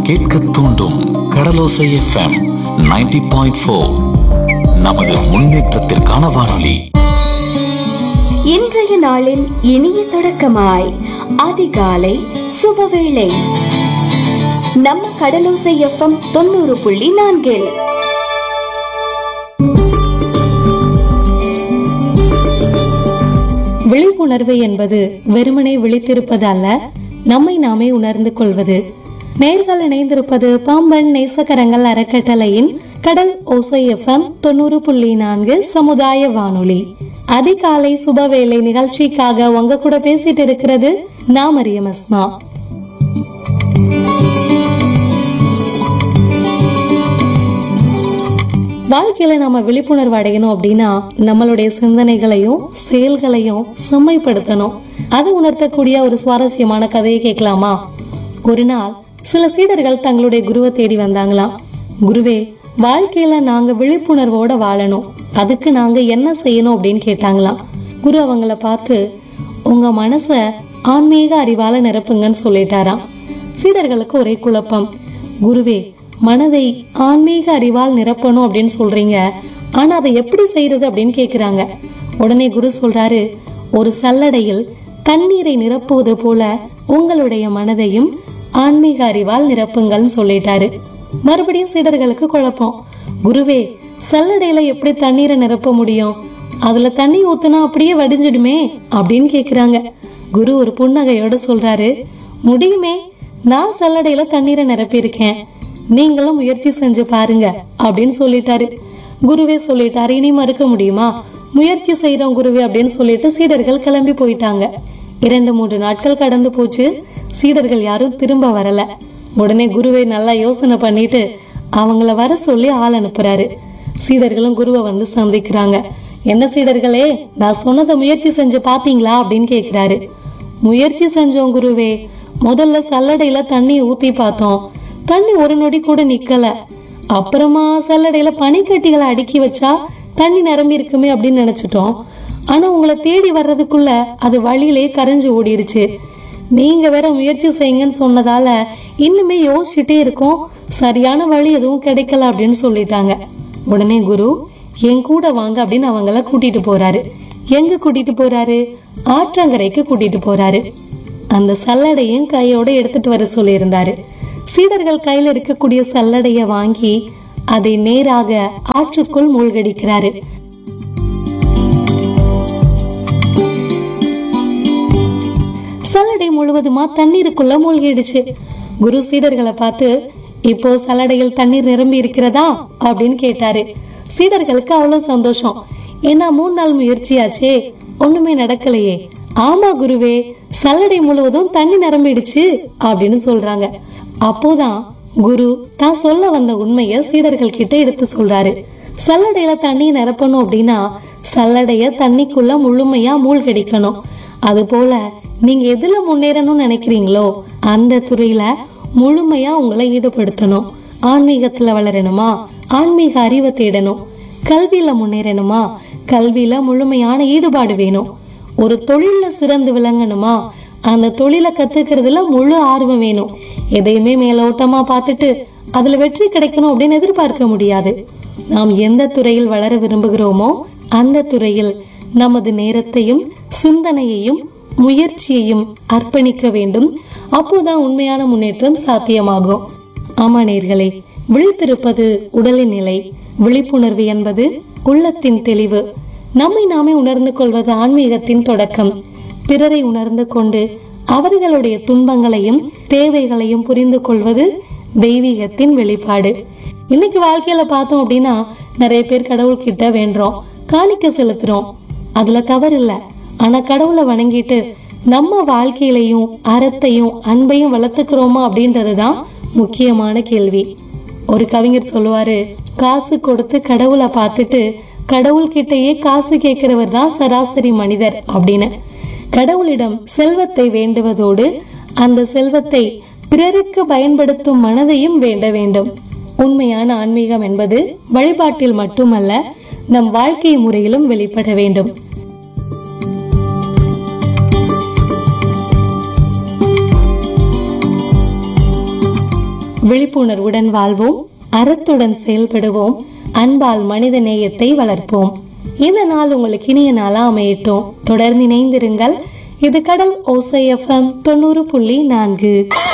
கேட்க தூண்டும் கடலோசை FM 90.4 point four நமது முன்னேற்றத்திற்கான வானொலி இன்றைய நாளின் இனிய தொடக்கமாய் அதிகாலை சுபவேளை நம்ம கடலோசை எஃப்எம் தொண்ணூறு புள்ளி நான்கில் விழிப்புணர்வு என்பது வெறுமனே விழித்திருப்பது அல்ல நம்மை நாமே உணர்ந்து கொள்வது நேர்கள் இணைந்திருப்பது பாம்பன் நேசகரங்கள் அறக்கட்டளையின் கடல் ஓசை எஃப்எம் தொண்ணூறு புள்ளி நான்கு சமுதாய வானொலி அதிகாலை சுபவேளை நிகழ்ச்சிக்காக உங்க கூட பேசிட்டு இருக்கிறது நான் மரியம் அஸ்மா வாழ்க்கையில நாம விழிப்புணர்வு அடையணும் அப்படின்னா நம்மளுடைய சிந்தனைகளையும் செயல்களையும் செம்மைப்படுத்தணும் அது உணர்த்தக்கூடிய ஒரு சுவாரஸ்யமான கதையை கேட்கலாமா ஒரு நாள் சில சீடர்கள் தங்களுடைய குருவை தேடி வந்தாங்களாம் குருவே வாழ்க்கையில நாங்க விழிப்புணர்வோட வாழணும் அதுக்கு நாங்க என்ன செய்யணும் அப்படின்னு கேட்டாங்களாம் குரு அவங்கள பார்த்து உங்க மனச ஆன்மீக அறிவால நிரப்புங்கன்னு சொல்லிட்டாராம் சீடர்களுக்கு ஒரே குழப்பம் குருவே மனதை ஆன்மீக அறிவால் நிரப்பணும் அப்படின்னு சொல்றீங்க ஆனா அதை எப்படி செய்யறது அப்படின்னு கேக்குறாங்க உடனே குரு சொல்றாரு ஒரு சல்லடையில் தண்ணீரை நிரப்புவது போல உங்களுடைய மனதையும் ஆன்மீக அறிவால் நிரப்புங்கள்னு சொல்லிட்டாரு மறுபடியும் சீடர்களுக்கு குழப்பம் குருவே சல்லடையில எப்படி தண்ணீரை நிரப்ப முடியும் அதுல தண்ணி ஊத்துனா அப்படியே வடிஞ்சிடுமே அப்படின்னு கேக்குறாங்க குரு ஒரு புன்னகையோட சொல்றாரு முடியுமே நான் சல்லடையில தண்ணீரை நிரப்பியிருக்கேன் நீங்களும் முயற்சி செஞ்சு பாருங்க அப்படின்னு சொல்லிட்டாரு குருவே சொல்லிட்டாரு இனி மறுக்க முடியுமா முயற்சி செய்யறோம் குருவே அப்படின்னு சொல்லிட்டு சீடர்கள் கிளம்பி போயிட்டாங்க இரண்டு மூன்று நாட்கள் கடந்து போச்சு சீடர்கள் யாரும் திரும்ப வரல உடனே குருவை நல்லா யோசனை பண்ணிட்டு அவங்கள வர சொல்லி ஆள் அனுப்புறாரு சீடர்களும் குருவை வந்து சந்திக்கிறாங்க என்ன சீடர்களே நான் சொன்னதை முயற்சி செஞ்சு பாத்தீங்களா அப்படின்னு கேக்குறாரு முயற்சி செஞ்சோம் குருவே முதல்ல சல்லடையில தண்ணி ஊத்தி பார்த்தோம் தண்ணி ஒரு நொடி கூட நிக்கல அப்புறமா சல்லடையில பனிக்கட்டிகளை அடுக்கி வச்சா தண்ணி நிரம்பி இருக்குமே அப்படின்னு நினைச்சிட்டோம் ஆனா உங்களை தேடி வர்றதுக்குள்ள அது வழியிலே கரைஞ்சு ஓடிடுச்சு நீங்க வேற முயற்சி செய்யுங்கன்னு சொன்னதால இன்னுமே யோசிச்சுட்டே இருக்கோம் சரியான வழி எதுவும் கிடைக்கல அப்படின்னு சொல்லிட்டாங்க உடனே குரு என் கூட வாங்க அப்படின்னு அவங்கள கூட்டிட்டு போறாரு எங்க கூட்டிட்டு போறாரு ஆற்றங்கரைக்கு கூட்டிட்டு போறாரு அந்த சல்லடையும் கையோட எடுத்துட்டு வர சொல்லியிருந்தாரு சீடர்கள் கையில இருக்கக்கூடிய சல்லடைய வாங்கி அதை நேராக ஆற்றுக்குள் மூழ்கடிக்கிறாரு சல்லடை முழுவதுமா தண்ணீருக்குள்ள மூழ்கிடுச்சு குரு சீடர்களை பார்த்து இப்போ சல்லடையில் தண்ணீர் நிரம்பி இருக்கிறதா அப்படின்னு கேட்டாரு சீடர்களுக்கு அவ்வளவு சந்தோஷம் ஏன்னா மூணு நாள் முயற்சியாச்சே ஒண்ணுமே நடக்கலையே ஆமா குருவே சல்லடை முழுவதும் தண்ணி நிரம்பிடுச்சு அப்படின்னு சொல்றாங்க அப்போதான் குரு தான் சொல்ல வந்த உண்மைய சீடர்கள் கிட்ட எடுத்து சொல்றாரு சல்லடையில தண்ணி நிரப்பணும் அப்படின்னா சல்லடைய தண்ணிக்குள்ள முழுமையா மூழ்கடிக்கணும் அது போல நீங்க எதுல முன்னேறணும்னு நினைக்கிறீங்களோ அந்த துறையில முழுமையா உங்களை ஈடுபடுத்தணும் ஆன்மீகத்துல வளரணுமா ஆன்மீக அறிவை தேடணும் கல்வியில முன்னேறணுமா கல்வியில முழுமையான ஈடுபாடு வேணும் ஒரு தொழில்ல சிறந்து விளங்கணுமா அந்த தொழிலை கத்துக்கிறதுல முழு ஆர்வம் வேணும் எதையுமே மேலோட்டமா பார்த்துட்டு அதுல வெற்றி கிடைக்கணும் அப்படின்னு எதிர்பார்க்க முடியாது நாம் எந்த துறையில் வளர விரும்புகிறோமோ அந்த துறையில் நமது நேரத்தையும் சிந்தனையையும் முயற்சியையும் அர்ப்பணிக்க வேண்டும் அப்போதான் உண்மையான முன்னேற்றம் சாத்தியமாகும் ஆமா நேர்களே விழித்திருப்பது உடலின் நிலை விழிப்புணர்வு என்பது உள்ளத்தின் தெளிவு நம்மை நாமே உணர்ந்து கொள்வது ஆன்மீகத்தின் தொடக்கம் பிறரை உணர்ந்து கொண்டு அவர்களுடைய துன்பங்களையும் தேவைகளையும் புரிந்து கொள்வது தெய்வீகத்தின் வெளிப்பாடு இன்னைக்கு வாழ்க்கையில பார்த்தோம் அப்படின்னா நிறைய பேர் கடவுள் கிட்ட வேண்டுறோம் காணிக்க செலுத்துறோம் அதுல தவறு இல்ல ஆனா கடவுளை வணங்கிட்டு நம்ம வாழ்க்கையிலையும் அறத்தையும் அன்பையும் வளர்த்துக்கிறோமா அப்படின்றதுதான் முக்கியமான கேள்வி ஒரு கவிஞர் சொல்லுவாரு காசு கொடுத்து கடவுளை பார்த்துட்டு கடவுள் கிட்டயே காசு கேட்கிறவர் தான் சராசரி மனிதர் அப்படின்னு கடவுளிடம் செல்வத்தை வேண்டுவதோடு அந்த செல்வத்தை பிறருக்கு பயன்படுத்தும் மனதையும் வேண்ட வேண்டும் உண்மையான ஆன்மீகம் என்பது வழிபாட்டில் மட்டுமல்ல நம் வாழ்க்கை முறையிலும் வெளிப்பட வேண்டும் விழிப்புணர்வுடன் வாழ்வோம் அறத்துடன் செயல்படுவோம் அன்பால் மனித நேயத்தை வளர்ப்போம் இந்த நாள் உங்களுக்கு இனிய நாளா அமையட்டும் தொடர்ந்து இணைந்திருங்கள் இது கடல் ஓசை எஃப்எம் தொண்ணூறு புள்ளி நான்கு